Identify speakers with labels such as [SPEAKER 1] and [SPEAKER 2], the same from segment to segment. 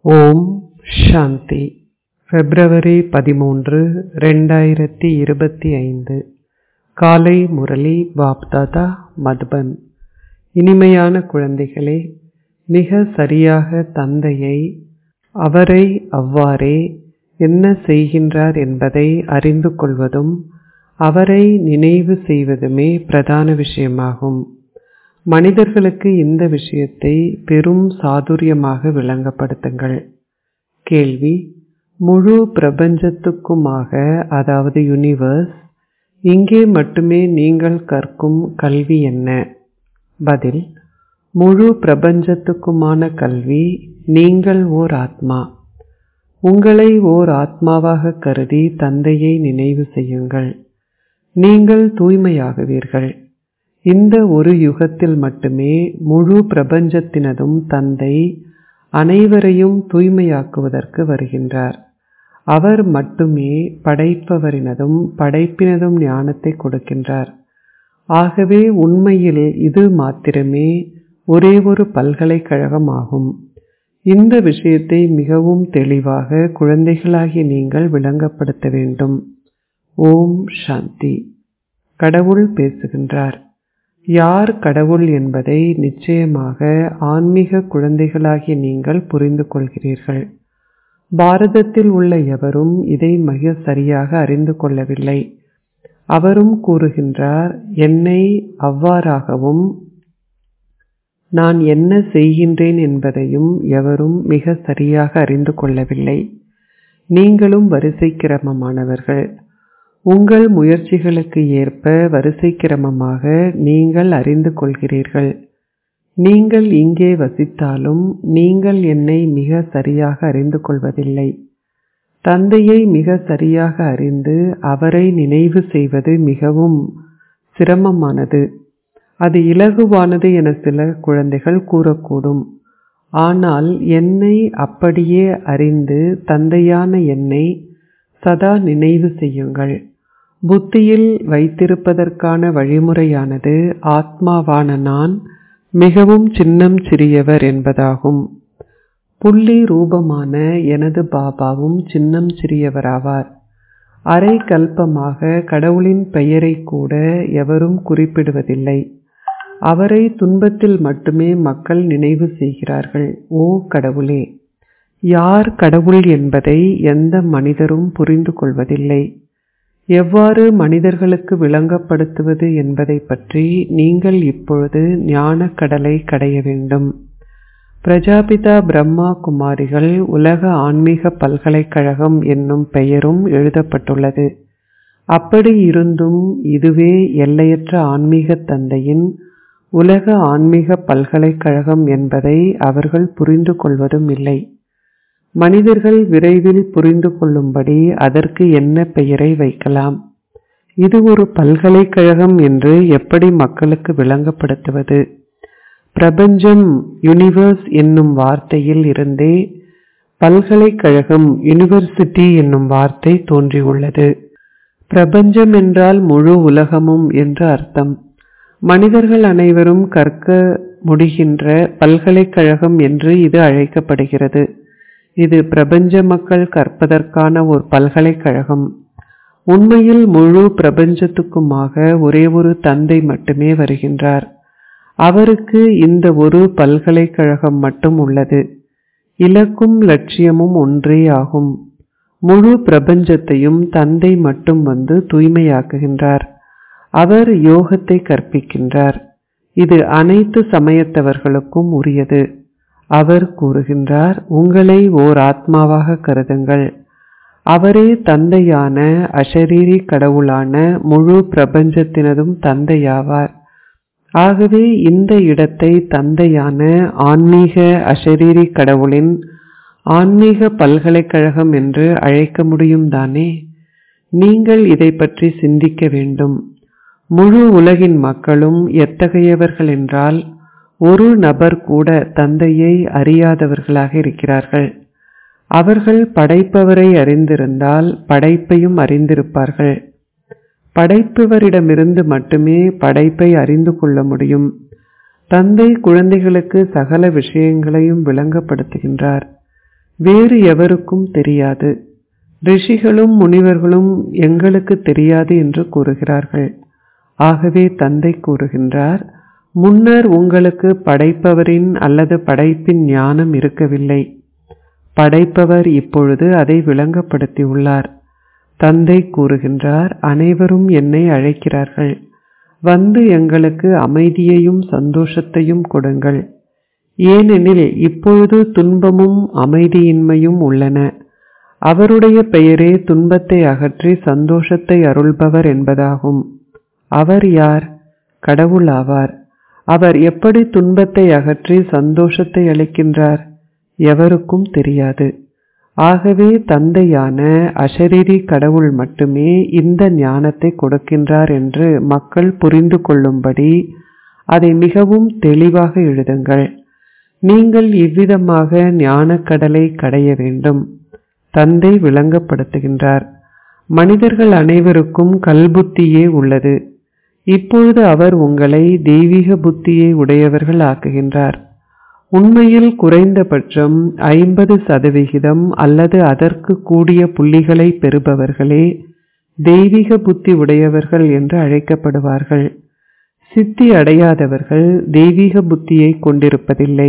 [SPEAKER 1] ஓம் சாந்தி பிப்ரவரி பதிமூன்று ரெண்டாயிரத்தி இருபத்தி ஐந்து காலை முரளி பாப்தாதா மதுபன் இனிமையான குழந்தைகளே மிக சரியாக தந்தையை அவரை அவ்வாறே என்ன செய்கின்றார் என்பதை அறிந்து கொள்வதும் அவரை நினைவு செய்வதுமே பிரதான விஷயமாகும் மனிதர்களுக்கு இந்த விஷயத்தை பெரும் சாதுரியமாக விளங்கப்படுத்துங்கள் கேள்வி முழு பிரபஞ்சத்துக்குமாக அதாவது யூனிவர்ஸ் இங்கே மட்டுமே நீங்கள் கற்கும் கல்வி என்ன பதில் முழு பிரபஞ்சத்துக்குமான கல்வி நீங்கள் ஓர் ஆத்மா உங்களை ஓர் ஆத்மாவாக கருதி தந்தையை நினைவு செய்யுங்கள் நீங்கள் தூய்மையாகுவீர்கள் இந்த ஒரு யுகத்தில் மட்டுமே முழு பிரபஞ்சத்தினதும் தந்தை அனைவரையும் தூய்மையாக்குவதற்கு வருகின்றார் அவர் மட்டுமே படைப்பவரினதும் படைப்பினதும் ஞானத்தை கொடுக்கின்றார் ஆகவே உண்மையில் இது மாத்திரமே ஒரே ஒரு பல்கலைக்கழகம் ஆகும் இந்த விஷயத்தை மிகவும் தெளிவாக குழந்தைகளாகிய நீங்கள் விளங்கப்படுத்த வேண்டும் ஓம் சாந்தி கடவுள் பேசுகின்றார் யார் கடவுள் என்பதை நிச்சயமாக ஆன்மீக குழந்தைகளாகிய நீங்கள் புரிந்து கொள்கிறீர்கள் பாரதத்தில் உள்ள எவரும் இதை மிக சரியாக அறிந்து கொள்ளவில்லை அவரும் கூறுகின்றார் என்னை அவ்வாறாகவும் நான் என்ன செய்கின்றேன் என்பதையும் எவரும் மிக சரியாக அறிந்து கொள்ளவில்லை நீங்களும் வரிசை கிரமமானவர்கள் உங்கள் முயற்சிகளுக்கு ஏற்ப வரிசை கிரமமாக நீங்கள் அறிந்து கொள்கிறீர்கள் நீங்கள் இங்கே வசித்தாலும் நீங்கள் என்னை மிக சரியாக அறிந்து கொள்வதில்லை தந்தையை மிக சரியாக அறிந்து அவரை நினைவு செய்வது மிகவும் சிரமமானது அது இலகுவானது என சில குழந்தைகள் கூறக்கூடும் ஆனால் என்னை அப்படியே அறிந்து தந்தையான என்னை சதா நினைவு செய்யுங்கள் புத்தியில் வைத்திருப்பதற்கான வழிமுறையானது ஆத்மாவான நான் மிகவும் சின்னம் சிறியவர் என்பதாகும் புள்ளி ரூபமான எனது பாபாவும் சின்னம் சிறியவராவார் அரை கல்பமாக கடவுளின் பெயரை கூட எவரும் குறிப்பிடுவதில்லை அவரை துன்பத்தில் மட்டுமே மக்கள் நினைவு செய்கிறார்கள் ஓ கடவுளே யார் கடவுள் என்பதை எந்த மனிதரும் புரிந்து கொள்வதில்லை எவ்வாறு மனிதர்களுக்கு விளங்கப்படுத்துவது என்பதை பற்றி நீங்கள் இப்பொழுது ஞான கடலை கடைய வேண்டும் பிரஜாபிதா பிரம்மா குமாரிகள் உலக ஆன்மீக பல்கலைக்கழகம் என்னும் பெயரும் எழுதப்பட்டுள்ளது அப்படி இருந்தும் இதுவே எல்லையற்ற ஆன்மீக தந்தையின் உலக ஆன்மீக பல்கலைக்கழகம் என்பதை அவர்கள் புரிந்து கொள்வதும் இல்லை மனிதர்கள் விரைவில் புரிந்து கொள்ளும்படி அதற்கு என்ன பெயரை வைக்கலாம் இது ஒரு பல்கலைக்கழகம் என்று எப்படி மக்களுக்கு விளங்கப்படுத்துவது பிரபஞ்சம் யூனிவர்ஸ் என்னும் வார்த்தையில் இருந்தே பல்கலைக்கழகம் யூனிவர்சிட்டி என்னும் வார்த்தை தோன்றியுள்ளது பிரபஞ்சம் என்றால் முழு உலகமும் என்று அர்த்தம் மனிதர்கள் அனைவரும் கற்க முடிகின்ற பல்கலைக்கழகம் என்று இது அழைக்கப்படுகிறது இது பிரபஞ்ச மக்கள் கற்பதற்கான ஒரு பல்கலைக்கழகம் உண்மையில் முழு பிரபஞ்சத்துக்குமாக ஒரே ஒரு தந்தை மட்டுமே வருகின்றார் அவருக்கு இந்த ஒரு பல்கலைக்கழகம் மட்டும் உள்ளது இலக்கும் லட்சியமும் ஒன்றே ஆகும் முழு பிரபஞ்சத்தையும் தந்தை மட்டும் வந்து தூய்மையாக்குகின்றார் அவர் யோகத்தை கற்பிக்கின்றார் இது அனைத்து சமயத்தவர்களுக்கும் உரியது அவர் கூறுகின்றார் உங்களை ஓர் ஆத்மாவாக கருதுங்கள் அவரே தந்தையான அஷரீரி கடவுளான முழு பிரபஞ்சத்தினதும் தந்தையாவார் ஆகவே இந்த இடத்தை தந்தையான ஆன்மீக அஷரீரி கடவுளின் ஆன்மீக பல்கலைக்கழகம் என்று அழைக்க முடியும் தானே நீங்கள் இதை பற்றி சிந்திக்க வேண்டும் முழு உலகின் மக்களும் எத்தகையவர்கள் என்றால் ஒரு நபர் கூட தந்தையை அறியாதவர்களாக இருக்கிறார்கள் அவர்கள் படைப்பவரை அறிந்திருந்தால் படைப்பையும் அறிந்திருப்பார்கள் படைப்பவரிடமிருந்து மட்டுமே படைப்பை அறிந்து கொள்ள முடியும் தந்தை குழந்தைகளுக்கு சகல விஷயங்களையும் விளங்கப்படுத்துகின்றார் வேறு எவருக்கும் தெரியாது ரிஷிகளும் முனிவர்களும் எங்களுக்கு தெரியாது என்று கூறுகிறார்கள் ஆகவே தந்தை கூறுகின்றார் முன்னர் உங்களுக்கு படைப்பவரின் அல்லது படைப்பின் ஞானம் இருக்கவில்லை படைப்பவர் இப்பொழுது அதை விளங்கப்படுத்தியுள்ளார் தந்தை கூறுகின்றார் அனைவரும் என்னை அழைக்கிறார்கள் வந்து எங்களுக்கு அமைதியையும் சந்தோஷத்தையும் கொடுங்கள் ஏனெனில் இப்பொழுது துன்பமும் அமைதியின்மையும் உள்ளன அவருடைய பெயரே துன்பத்தை அகற்றி சந்தோஷத்தை அருள்பவர் என்பதாகும் அவர் யார் கடவுள் ஆவார் அவர் எப்படி துன்பத்தை அகற்றி சந்தோஷத்தை அளிக்கின்றார் எவருக்கும் தெரியாது ஆகவே தந்தையான அஷரீரி கடவுள் மட்டுமே இந்த ஞானத்தை கொடுக்கின்றார் என்று மக்கள் புரிந்து கொள்ளும்படி அதை மிகவும் தெளிவாக எழுதுங்கள் நீங்கள் இவ்விதமாக ஞானக்கடலை கடைய வேண்டும் தந்தை விளங்கப்படுத்துகின்றார் மனிதர்கள் அனைவருக்கும் கல்புத்தியே உள்ளது இப்பொழுது அவர் உங்களை தெய்வீக புத்தியை உடையவர்கள் ஆக்குகின்றார் உண்மையில் குறைந்தபட்சம் ஐம்பது சதவிகிதம் அல்லது அதற்கு கூடிய புள்ளிகளை பெறுபவர்களே தெய்வீக புத்தி உடையவர்கள் என்று அழைக்கப்படுவார்கள் சித்தி அடையாதவர்கள் தெய்வீக புத்தியை கொண்டிருப்பதில்லை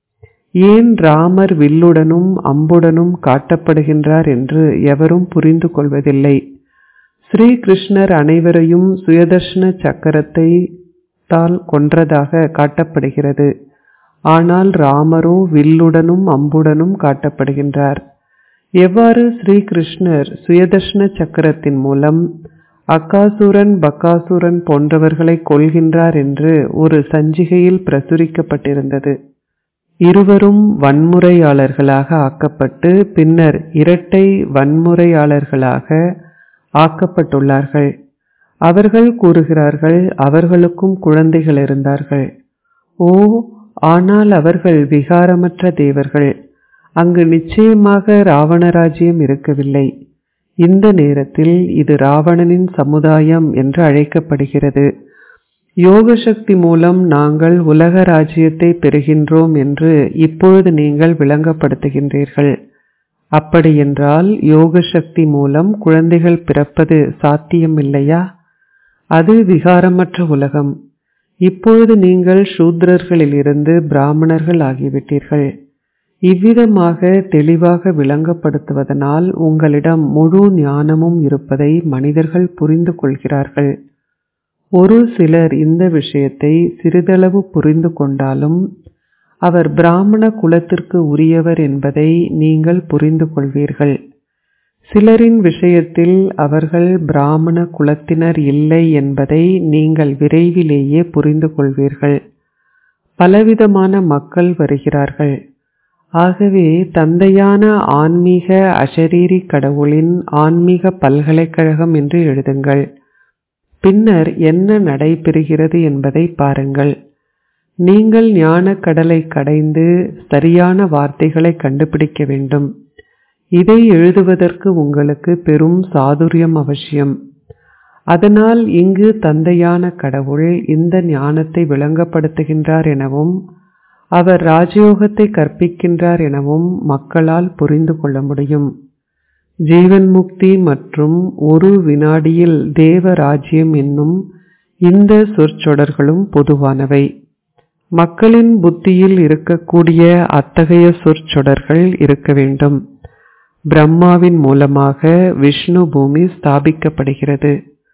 [SPEAKER 1] ஏன் ராமர் வில்லுடனும் அம்புடனும் காட்டப்படுகின்றார் என்று எவரும் புரிந்து கொள்வதில்லை ஸ்ரீ கிருஷ்ணர் அனைவரையும் சுயதர்ஷன சக்கரத்தை தால் கொன்றதாக காட்டப்படுகிறது ஆனால் ராமரோ வில்லுடனும் அம்புடனும் காட்டப்படுகின்றார் எவ்வாறு ஸ்ரீ கிருஷ்ணர் சுயதர்ஷன சக்கரத்தின் மூலம் அக்காசுரன் பக்காசுரன் போன்றவர்களை கொள்கின்றார் என்று ஒரு சஞ்சிகையில் பிரசுரிக்கப்பட்டிருந்தது இருவரும் வன்முறையாளர்களாக ஆக்கப்பட்டு பின்னர் இரட்டை வன்முறையாளர்களாக ஆக்கப்பட்டுள்ளார்கள் அவர்கள் கூறுகிறார்கள் அவர்களுக்கும் குழந்தைகள் இருந்தார்கள் ஓ ஆனால் அவர்கள் விகாரமற்ற தேவர்கள் அங்கு நிச்சயமாக ராவணராஜ்யம் இருக்கவில்லை இந்த நேரத்தில் இது ராவணனின் சமுதாயம் என்று அழைக்கப்படுகிறது யோக சக்தி மூலம் நாங்கள் உலக ராஜ்யத்தை பெறுகின்றோம் என்று இப்பொழுது நீங்கள் விளங்கப்படுத்துகின்றீர்கள் அப்படியென்றால் யோக சக்தி மூலம் குழந்தைகள் பிறப்பது சாத்தியமில்லையா அது விகாரமற்ற உலகம் இப்பொழுது நீங்கள் சூத்ரர்களிலிருந்து பிராமணர்கள் ஆகிவிட்டீர்கள் இவ்விதமாக தெளிவாக விளங்கப்படுத்துவதனால் உங்களிடம் முழு ஞானமும் இருப்பதை மனிதர்கள் புரிந்து கொள்கிறார்கள் ஒரு சிலர் இந்த விஷயத்தை சிறிதளவு புரிந்து கொண்டாலும் அவர் பிராமண குலத்திற்கு உரியவர் என்பதை நீங்கள் புரிந்து கொள்வீர்கள் சிலரின் விஷயத்தில் அவர்கள் பிராமண குலத்தினர் இல்லை என்பதை நீங்கள் விரைவிலேயே புரிந்து கொள்வீர்கள் பலவிதமான மக்கள் வருகிறார்கள் ஆகவே தந்தையான ஆன்மீக அஷரீரி கடவுளின் ஆன்மீக பல்கலைக்கழகம் என்று எழுதுங்கள் பின்னர் என்ன நடைபெறுகிறது என்பதை பாருங்கள் நீங்கள் ஞானக் கடலை கடைந்து சரியான வார்த்தைகளை கண்டுபிடிக்க வேண்டும் இதை எழுதுவதற்கு உங்களுக்கு பெரும் சாதுரியம் அவசியம் அதனால் இங்கு தந்தையான கடவுள் இந்த ஞானத்தை விளங்கப்படுத்துகின்றார் எனவும் அவர் ராஜயோகத்தை கற்பிக்கின்றார் எனவும் மக்களால் புரிந்து கொள்ள முடியும் ஜீவன் முக்தி மற்றும் ஒரு வினாடியில் தேவ ராஜ்யம் என்னும் இந்த சொற்சொடர்களும் பொதுவானவை மக்களின் புத்தியில் இருக்கக்கூடிய அத்தகைய சொற்சொடர்கள் இருக்க வேண்டும் பிரம்மாவின் மூலமாக விஷ்ணு பூமி ஸ்தாபிக்கப்படுகிறது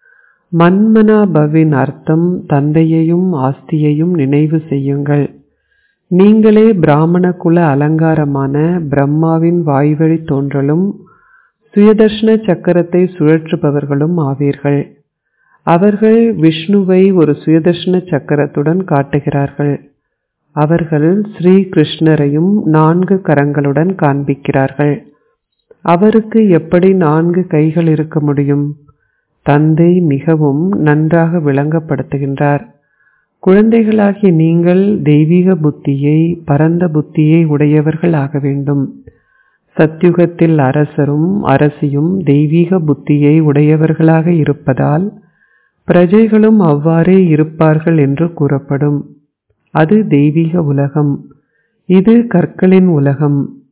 [SPEAKER 1] மன்மனாபவின் அர்த்தம் தந்தையையும் ஆஸ்தியையும் நினைவு செய்யுங்கள் நீங்களே பிராமண குல அலங்காரமான பிரம்மாவின் வாய்வழி தோன்றலும் சுயதர்ஷன சக்கரத்தை சுழற்றுபவர்களும் ஆவீர்கள் அவர்கள் விஷ்ணுவை ஒரு சுயதர்ஷன சக்கரத்துடன் காட்டுகிறார்கள் அவர்கள் ஸ்ரீ கிருஷ்ணரையும் நான்கு கரங்களுடன் காண்பிக்கிறார்கள் அவருக்கு எப்படி நான்கு கைகள் இருக்க முடியும் தந்தை மிகவும் நன்றாக விளங்கப்படுத்துகின்றார் குழந்தைகளாகிய நீங்கள் தெய்வீக புத்தியை பரந்த புத்தியை உடையவர்கள் ஆக வேண்டும் சத்யுகத்தில் அரசரும் அரசியும் தெய்வீக புத்தியை உடையவர்களாக இருப்பதால் பிரஜைகளும் அவ்வாறே இருப்பார்கள் என்று கூறப்படும் அது தெய்வீக உலகம் இது கற்களின் உலகம்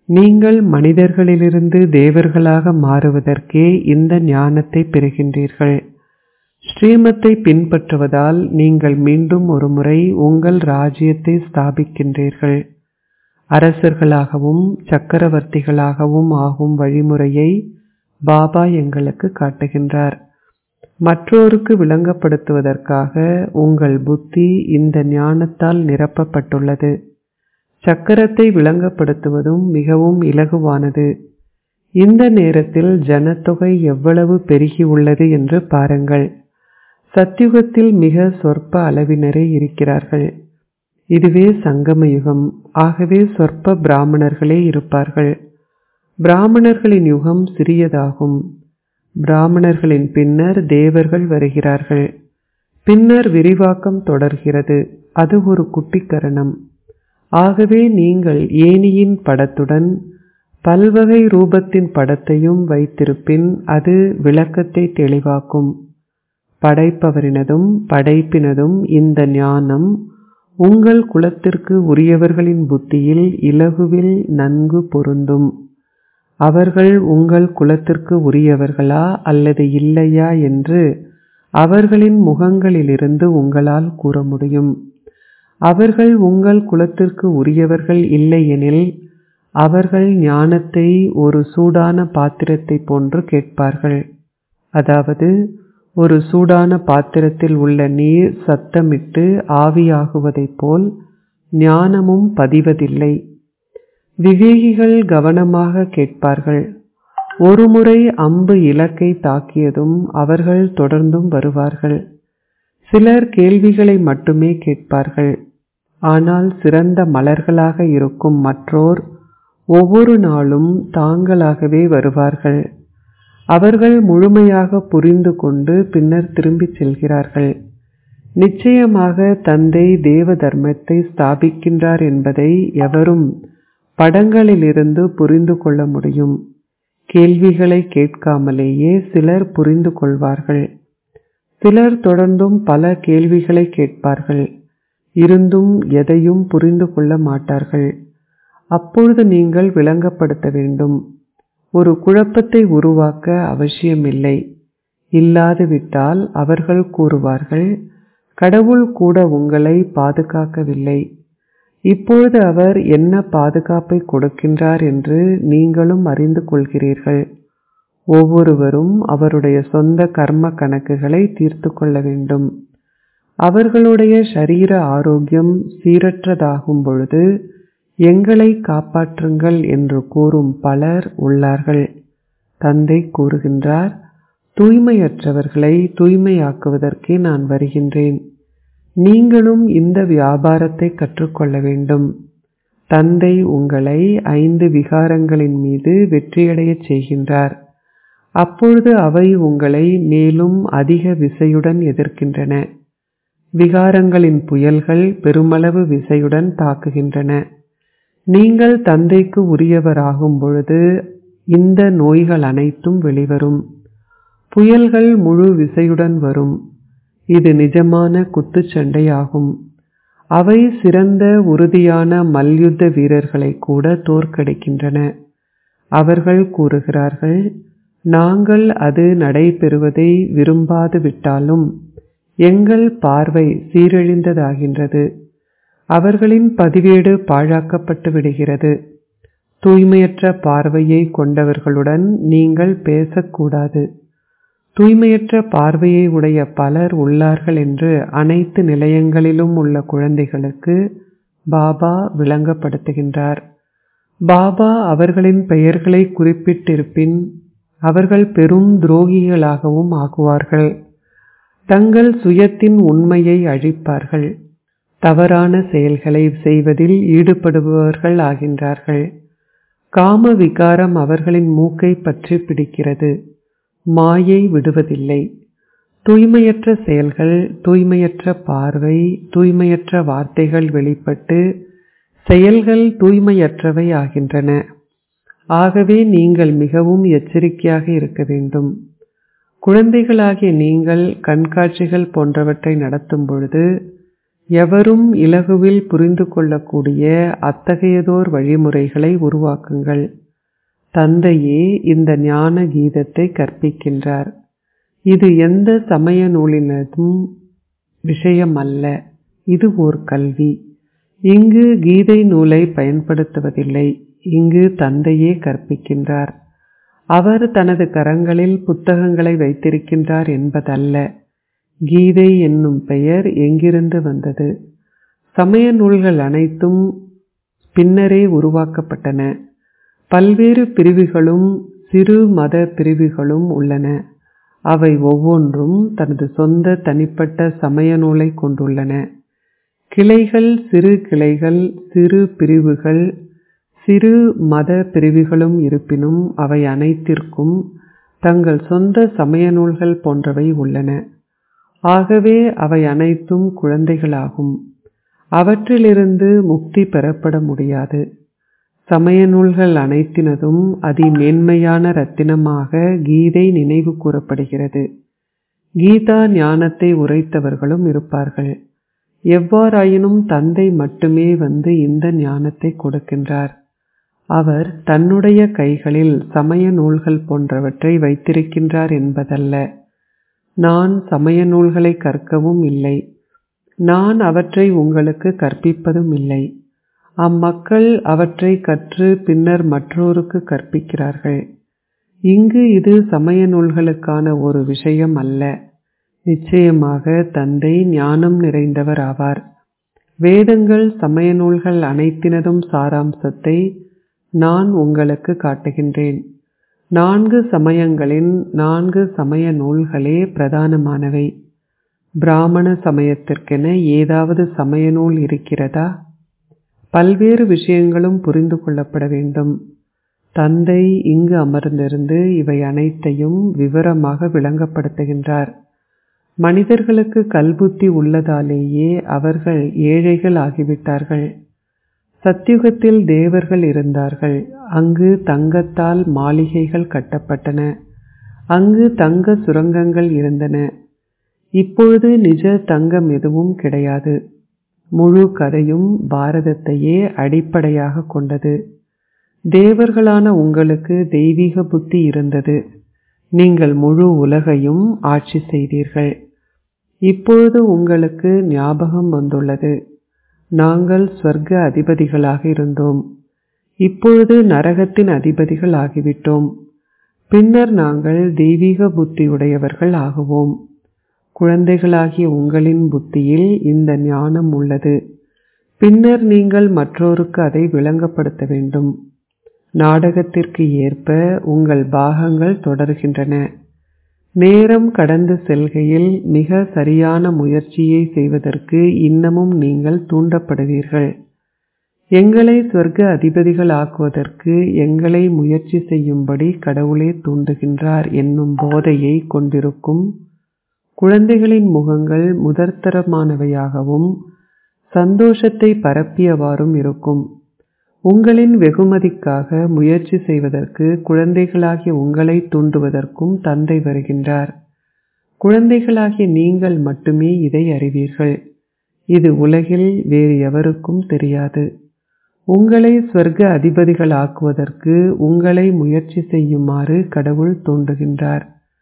[SPEAKER 1] நீங்கள் மனிதர்களிலிருந்து தேவர்களாக மாறுவதற்கே இந்த ஞானத்தை பெறுகின்றீர்கள் ஸ்ரீமத்தை பின்பற்றுவதால் நீங்கள் மீண்டும் ஒருமுறை உங்கள் ராஜ்யத்தை ஸ்தாபிக்கின்றீர்கள் அரசர்களாகவும் சக்கரவர்த்திகளாகவும் ஆகும் வழிமுறையை பாபா எங்களுக்கு காட்டுகின்றார் மற்றோருக்கு விளங்கப்படுத்துவதற்காக உங்கள் புத்தி இந்த ஞானத்தால் நிரப்பப்பட்டுள்ளது சக்கரத்தை விளங்கப்படுத்துவதும் மிகவும் இலகுவானது இந்த நேரத்தில் ஜனத்தொகை எவ்வளவு பெருகி உள்ளது என்று பாருங்கள் சத்யுகத்தில் மிக சொற்ப அளவினரே இருக்கிறார்கள் இதுவே சங்கம யுகம் ஆகவே சொற்ப பிராமணர்களே இருப்பார்கள் பிராமணர்களின் யுகம் சிறியதாகும் பிராமணர்களின் பின்னர் தேவர்கள் வருகிறார்கள் பின்னர் விரிவாக்கம் தொடர்கிறது அது ஒரு குட்டிக்கரணம் ஆகவே நீங்கள் ஏனியின் படத்துடன் பல்வகை ரூபத்தின் படத்தையும் வைத்திருப்பின் அது விளக்கத்தை தெளிவாக்கும் படைப்பவரினதும் படைப்பினதும் இந்த ஞானம் உங்கள் குலத்திற்கு உரியவர்களின் புத்தியில் இலகுவில் நன்கு பொருந்தும் அவர்கள் உங்கள் குலத்திற்கு உரியவர்களா அல்லது இல்லையா என்று அவர்களின் முகங்களிலிருந்து உங்களால் கூற முடியும் அவர்கள் உங்கள் குலத்திற்கு உரியவர்கள் இல்லையெனில் அவர்கள் ஞானத்தை ஒரு சூடான பாத்திரத்தை போன்று கேட்பார்கள் அதாவது ஒரு சூடான பாத்திரத்தில் உள்ள நீர் சத்தமிட்டு ஆவியாகுவதைப் போல் ஞானமும் பதிவதில்லை விவேகிகள் கவனமாக கேட்பார்கள் ஒருமுறை அம்பு இலக்கை தாக்கியதும் அவர்கள் தொடர்ந்தும் வருவார்கள் சிலர் கேள்விகளை மட்டுமே கேட்பார்கள் ஆனால் சிறந்த மலர்களாக இருக்கும் மற்றோர் ஒவ்வொரு நாளும் தாங்களாகவே வருவார்கள் அவர்கள் முழுமையாக புரிந்து கொண்டு பின்னர் திரும்பிச் செல்கிறார்கள் நிச்சயமாக தந்தை தேவ தர்மத்தை ஸ்தாபிக்கின்றார் என்பதை எவரும் படங்களிலிருந்து புரிந்து கொள்ள முடியும் கேள்விகளை கேட்காமலேயே சிலர் புரிந்து கொள்வார்கள் சிலர் தொடர்ந்தும் பல கேள்விகளை கேட்பார்கள் இருந்தும் எதையும் புரிந்து கொள்ள மாட்டார்கள் அப்பொழுது நீங்கள் விளங்கப்படுத்த வேண்டும் ஒரு குழப்பத்தை உருவாக்க அவசியமில்லை இல்லாது விட்டால் அவர்கள் கூறுவார்கள் கடவுள் கூட உங்களை பாதுகாக்கவில்லை இப்பொழுது அவர் என்ன பாதுகாப்பை கொடுக்கின்றார் என்று நீங்களும் அறிந்து கொள்கிறீர்கள் ஒவ்வொருவரும் அவருடைய சொந்த கர்ம கணக்குகளை தீர்த்து கொள்ள வேண்டும் அவர்களுடைய சரீர ஆரோக்கியம் சீரற்றதாகும் பொழுது எங்களை காப்பாற்றுங்கள் என்று கூறும் பலர் உள்ளார்கள் தந்தை கூறுகின்றார் தூய்மையற்றவர்களை தூய்மையாக்குவதற்கே நான் வருகின்றேன் நீங்களும் இந்த வியாபாரத்தை கற்றுக்கொள்ள வேண்டும் தந்தை உங்களை ஐந்து விகாரங்களின் மீது வெற்றியடையச் செய்கின்றார் அப்பொழுது அவை உங்களை மேலும் அதிக விசையுடன் எதிர்க்கின்றன விகாரங்களின் புயல்கள் பெருமளவு விசையுடன் தாக்குகின்றன நீங்கள் தந்தைக்கு உரியவராகும் பொழுது இந்த நோய்கள் அனைத்தும் வெளிவரும் புயல்கள் முழு விசையுடன் வரும் இது நிஜமான குத்துச்சண்டையாகும் அவை சிறந்த உறுதியான மல்யுத்த வீரர்களை கூட தோற்கடிக்கின்றன அவர்கள் கூறுகிறார்கள் நாங்கள் அது நடைபெறுவதை விரும்பாது விட்டாலும் எங்கள் பார்வை சீரழிந்ததாகின்றது அவர்களின் பதிவேடு பாழாக்கப்பட்டு விடுகிறது தூய்மையற்ற பார்வையை கொண்டவர்களுடன் நீங்கள் பேசக்கூடாது தூய்மையற்ற பார்வையை உடைய பலர் உள்ளார்கள் என்று அனைத்து நிலையங்களிலும் உள்ள குழந்தைகளுக்கு பாபா விளங்கப்படுத்துகின்றார் பாபா அவர்களின் பெயர்களை குறிப்பிட்டிருப்பின் அவர்கள் பெரும் துரோகிகளாகவும் ஆகுவார்கள் தங்கள் சுயத்தின் உண்மையை அழிப்பார்கள் தவறான செயல்களை செய்வதில் ஈடுபடுபவர்கள் ஆகின்றார்கள் காம விகாரம் அவர்களின் மூக்கை பற்றி பிடிக்கிறது மாயை விடுவதில்லை தூய்மையற்ற செயல்கள் தூய்மையற்ற பார்வை தூய்மையற்ற வார்த்தைகள் வெளிப்பட்டு செயல்கள் தூய்மையற்றவை ஆகின்றன ஆகவே நீங்கள் மிகவும் எச்சரிக்கையாக இருக்க வேண்டும் குழந்தைகளாகிய நீங்கள் கண்காட்சிகள் போன்றவற்றை நடத்தும் பொழுது எவரும் இலகுவில் புரிந்து கொள்ளக்கூடிய அத்தகையதோர் வழிமுறைகளை உருவாக்குங்கள் தந்தையே இந்த ஞான கீதத்தை கற்பிக்கின்றார் இது எந்த சமய நூலினதும் விஷயம் அல்ல இது ஓர் கல்வி இங்கு கீதை நூலை பயன்படுத்துவதில்லை இங்கு தந்தையே கற்பிக்கின்றார் அவர் தனது கரங்களில் புத்தகங்களை வைத்திருக்கின்றார் என்பதல்ல கீதை என்னும் பெயர் எங்கிருந்து வந்தது சமய நூல்கள் அனைத்தும் பின்னரே உருவாக்கப்பட்டன பல்வேறு பிரிவுகளும் சிறு மத பிரிவுகளும் உள்ளன அவை ஒவ்வொன்றும் தனது சொந்த தனிப்பட்ட சமய நூலை கொண்டுள்ளன கிளைகள் சிறு கிளைகள் சிறு பிரிவுகள் சிறு மத பிரிவுகளும் இருப்பினும் அவை அனைத்திற்கும் தங்கள் சொந்த சமய நூல்கள் போன்றவை உள்ளன ஆகவே அவை அனைத்தும் குழந்தைகளாகும் அவற்றிலிருந்து முக்தி பெறப்பட முடியாது சமய நூல்கள் அனைத்தினதும் அதிமேன்மையான ரத்தினமாக கீதை நினைவு கூறப்படுகிறது கீதா ஞானத்தை உரைத்தவர்களும் இருப்பார்கள் எவ்வாறாயினும் தந்தை மட்டுமே வந்து இந்த ஞானத்தை கொடுக்கின்றார் அவர் தன்னுடைய கைகளில் சமய நூல்கள் போன்றவற்றை வைத்திருக்கின்றார் என்பதல்ல நான் சமய நூல்களை கற்கவும் இல்லை நான் அவற்றை உங்களுக்கு கற்பிப்பதும் இல்லை அம்மக்கள் அவற்றை கற்று பின்னர் மற்றோருக்கு கற்பிக்கிறார்கள் இங்கு இது சமய நூல்களுக்கான ஒரு விஷயம் அல்ல நிச்சயமாக தந்தை ஞானம் நிறைந்தவர் ஆவார் வேதங்கள் சமய நூல்கள் அனைத்தினதும் சாராம்சத்தை நான் உங்களுக்கு காட்டுகின்றேன் நான்கு சமயங்களின் நான்கு சமய நூல்களே பிரதானமானவை பிராமண சமயத்திற்கென ஏதாவது சமய நூல் இருக்கிறதா பல்வேறு விஷயங்களும் புரிந்து கொள்ளப்பட வேண்டும் தந்தை இங்கு அமர்ந்திருந்து இவை அனைத்தையும் விவரமாக விளங்கப்படுத்துகின்றார் மனிதர்களுக்கு கல்புத்தி உள்ளதாலேயே அவர்கள் ஏழைகள் ஆகிவிட்டார்கள் சத்தியுகத்தில் தேவர்கள் இருந்தார்கள் அங்கு தங்கத்தால் மாளிகைகள் கட்டப்பட்டன அங்கு தங்க சுரங்கங்கள் இருந்தன இப்பொழுது நிஜ தங்கம் எதுவும் கிடையாது முழு கதையும் பாரதத்தையே அடிப்படையாக கொண்டது தேவர்களான உங்களுக்கு தெய்வீக புத்தி இருந்தது நீங்கள் முழு உலகையும் ஆட்சி செய்தீர்கள் இப்பொழுது உங்களுக்கு ஞாபகம் வந்துள்ளது நாங்கள் ஸ்வர்க்க அதிபதிகளாக இருந்தோம் இப்பொழுது நரகத்தின் அதிபதிகள் ஆகிவிட்டோம் பின்னர் நாங்கள் தெய்வீக புத்தியுடையவர்கள் ஆகுவோம் குழந்தைகளாகிய உங்களின் புத்தியில் இந்த ஞானம் உள்ளது பின்னர் நீங்கள் மற்றோருக்கு அதை விளங்கப்படுத்த வேண்டும் நாடகத்திற்கு ஏற்ப உங்கள் பாகங்கள் தொடர்கின்றன நேரம் கடந்து செல்கையில் மிக சரியான முயற்சியை செய்வதற்கு இன்னமும் நீங்கள் தூண்டப்படுவீர்கள் எங்களை சொர்க்க அதிபதிகள் ஆக்குவதற்கு எங்களை முயற்சி செய்யும்படி கடவுளே தூண்டுகின்றார் என்னும் போதையை கொண்டிருக்கும் குழந்தைகளின் முகங்கள் முதற்தரமானவையாகவும் சந்தோஷத்தை பரப்பியவாறும் இருக்கும் உங்களின் வெகுமதிக்காக முயற்சி செய்வதற்கு குழந்தைகளாகிய உங்களை தூண்டுவதற்கும் தந்தை வருகின்றார் குழந்தைகளாகிய நீங்கள் மட்டுமே இதை அறிவீர்கள் இது உலகில் வேறு எவருக்கும் தெரியாது உங்களை ஸ்வர்க்க அதிபதிகள் ஆக்குவதற்கு உங்களை முயற்சி செய்யுமாறு கடவுள் தூண்டுகின்றார்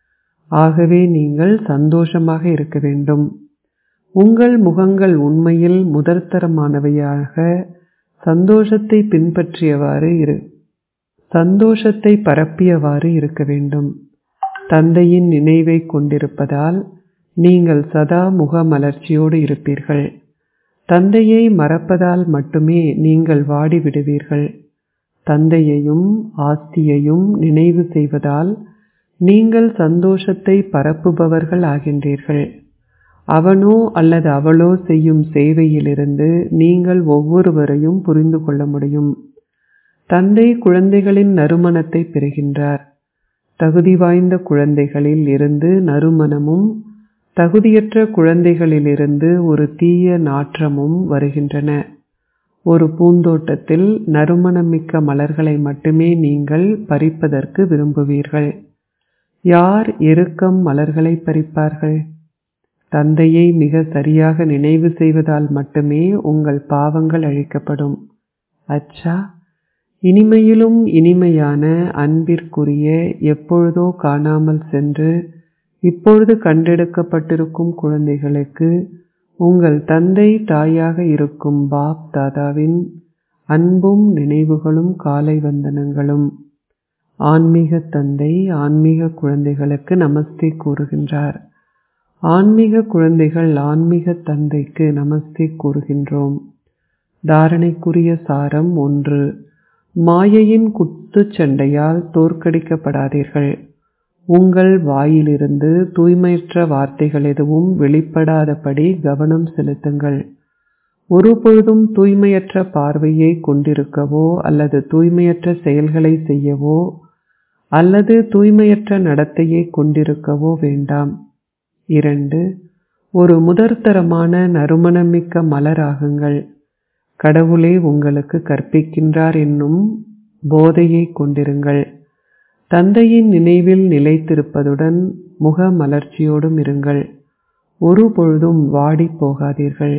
[SPEAKER 1] ஆகவே நீங்கள் சந்தோஷமாக இருக்க வேண்டும் உங்கள் முகங்கள் உண்மையில் முதற்தரமானவையாக சந்தோஷத்தை பின்பற்றியவாறு இரு சந்தோஷத்தை பரப்பியவாறு இருக்க வேண்டும் தந்தையின் நினைவை கொண்டிருப்பதால் நீங்கள் சதா முகமலர்ச்சியோடு இருப்பீர்கள் தந்தையை மறப்பதால் மட்டுமே நீங்கள் வாடிவிடுவீர்கள் தந்தையையும் ஆஸ்தியையும் நினைவு செய்வதால் நீங்கள் சந்தோஷத்தை பரப்புபவர்கள் ஆகின்றீர்கள் அவனோ அல்லது அவளோ செய்யும் சேவையிலிருந்து நீங்கள் ஒவ்வொருவரையும் புரிந்து கொள்ள முடியும் தந்தை குழந்தைகளின் நறுமணத்தை பெறுகின்றார் தகுதி வாய்ந்த குழந்தைகளில் இருந்து நறுமணமும் தகுதியற்ற குழந்தைகளிலிருந்து ஒரு தீய நாற்றமும் வருகின்றன ஒரு பூந்தோட்டத்தில் நறுமணமிக்க மலர்களை மட்டுமே நீங்கள் பறிப்பதற்கு விரும்புவீர்கள் யார் எருக்கம் மலர்களை பறிப்பார்கள் தந்தையை மிக சரியாக நினைவு செய்வதால் மட்டுமே உங்கள் பாவங்கள் அழிக்கப்படும் அச்சா இனிமையிலும் இனிமையான அன்பிற்குரிய எப்பொழுதோ காணாமல் சென்று இப்பொழுது கண்டெடுக்கப்பட்டிருக்கும் குழந்தைகளுக்கு உங்கள் தந்தை தாயாக இருக்கும் பாப் தாதாவின் அன்பும் நினைவுகளும் காலை வந்தனங்களும் ஆன்மீக தந்தை ஆன்மீக குழந்தைகளுக்கு நமஸ்தே கூறுகின்றார் ஆன்மீக குழந்தைகள் ஆன்மீக தந்தைக்கு நமஸ்தே கூறுகின்றோம் தாரணைக்குரிய சாரம் ஒன்று மாயையின் குத்துச்சண்டையால் தோற்கடிக்கப்படாதீர்கள் உங்கள் வாயிலிருந்து தூய்மையற்ற வார்த்தைகள் எதுவும் வெளிப்படாதபடி கவனம் செலுத்துங்கள் ஒருபொழுதும் தூய்மையற்ற பார்வையை கொண்டிருக்கவோ அல்லது தூய்மையற்ற செயல்களை செய்யவோ அல்லது தூய்மையற்ற நடத்தையை கொண்டிருக்கவோ வேண்டாம் இரண்டு ஒரு முதற்தரமான நறுமணமிக்க மலராகுங்கள் கடவுளே உங்களுக்கு கற்பிக்கின்றார் என்னும் போதையை கொண்டிருங்கள் தந்தையின் நினைவில் நிலைத்திருப்பதுடன் முக மலர்ச்சியோடும் இருங்கள் ஒரு பொழுதும் வாடி போகாதீர்கள்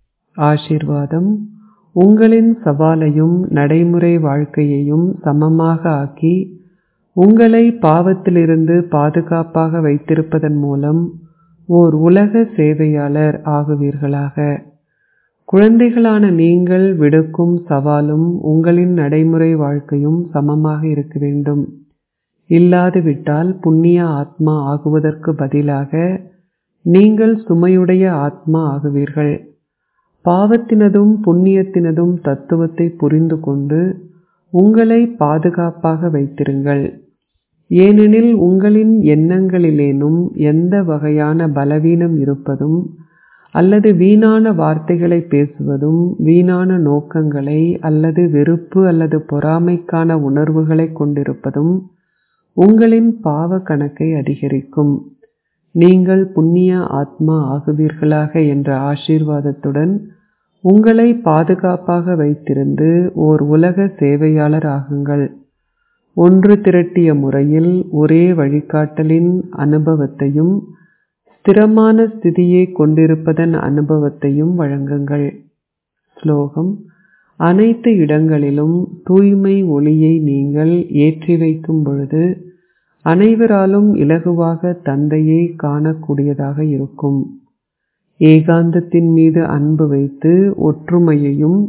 [SPEAKER 1] ஆசிர்வாதம் உங்களின் சவாலையும் நடைமுறை வாழ்க்கையையும் சமமாக ஆக்கி உங்களை பாவத்திலிருந்து பாதுகாப்பாக வைத்திருப்பதன் மூலம் ஓர் உலக சேவையாளர் ஆகுவீர்களாக குழந்தைகளான நீங்கள் விடுக்கும் சவாலும் உங்களின் நடைமுறை வாழ்க்கையும் சமமாக இருக்க வேண்டும் இல்லாது விட்டால் புண்ணிய ஆத்மா ஆகுவதற்கு பதிலாக நீங்கள் சுமையுடைய ஆத்மா ஆகுவீர்கள் பாவத்தினதும் புண்ணியத்தினதும் தத்துவத்தை புரிந்து கொண்டு உங்களை பாதுகாப்பாக வைத்திருங்கள் ஏனெனில் உங்களின் எண்ணங்களிலேனும் எந்த வகையான பலவீனம் இருப்பதும் அல்லது வீணான வார்த்தைகளை பேசுவதும் வீணான நோக்கங்களை அல்லது வெறுப்பு அல்லது பொறாமைக்கான உணர்வுகளை கொண்டிருப்பதும் உங்களின் பாவ கணக்கை அதிகரிக்கும் நீங்கள் புண்ணிய ஆத்மா ஆகுவீர்களாக என்ற ஆசீர்வாதத்துடன் உங்களை பாதுகாப்பாக வைத்திருந்து ஓர் உலக சேவையாளர் ஆகுங்கள் ஒன்று திரட்டிய முறையில் ஒரே வழிகாட்டலின் அனுபவத்தையும் ஸ்திரமான ஸ்திதியை கொண்டிருப்பதன் அனுபவத்தையும் வழங்குங்கள் ஸ்லோகம் அனைத்து இடங்களிலும் தூய்மை ஒளியை நீங்கள் ஏற்றி வைக்கும் பொழுது அனைவராலும் இலகுவாக தந்தையை காணக்கூடியதாக இருக்கும் ஏகாந்தத்தின் மீது அன்பு வைத்து ஒற்றுமையையும்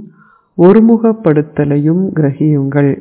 [SPEAKER 1] ஒருமுகப்படுத்தலையும் கிரகியுங்கள்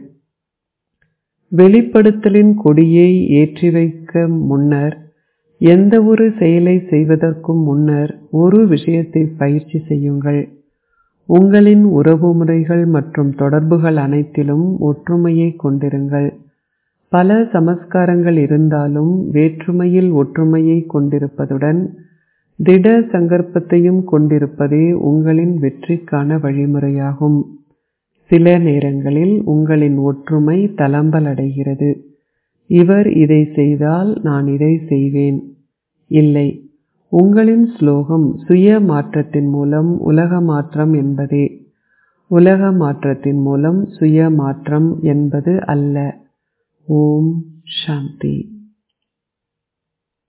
[SPEAKER 1] வெளிப்படுத்தலின் கொடியை ஏற்றி வைக்க முன்னர் எந்த ஒரு செயலை செய்வதற்கும் முன்னர் ஒரு விஷயத்தை பயிற்சி செய்யுங்கள் உங்களின் உறவுமுறைகள் மற்றும் தொடர்புகள் அனைத்திலும் ஒற்றுமையை கொண்டிருங்கள் பல சமஸ்காரங்கள் இருந்தாலும் வேற்றுமையில் ஒற்றுமையை கொண்டிருப்பதுடன் திட சங்கற்பத்தையும் கொண்டிருப்பதே உங்களின் வெற்றிக்கான வழிமுறையாகும் சில நேரங்களில் உங்களின் ஒற்றுமை தளம்பலடைகிறது இவர் இதை செய்தால் நான் இதை செய்வேன் இல்லை உங்களின் ஸ்லோகம் சுய மாற்றத்தின் மூலம் உலக மாற்றம் என்பதே உலக மாற்றத்தின் மூலம் சுய மாற்றம் என்பது அல்ல ஓம் சாந்தி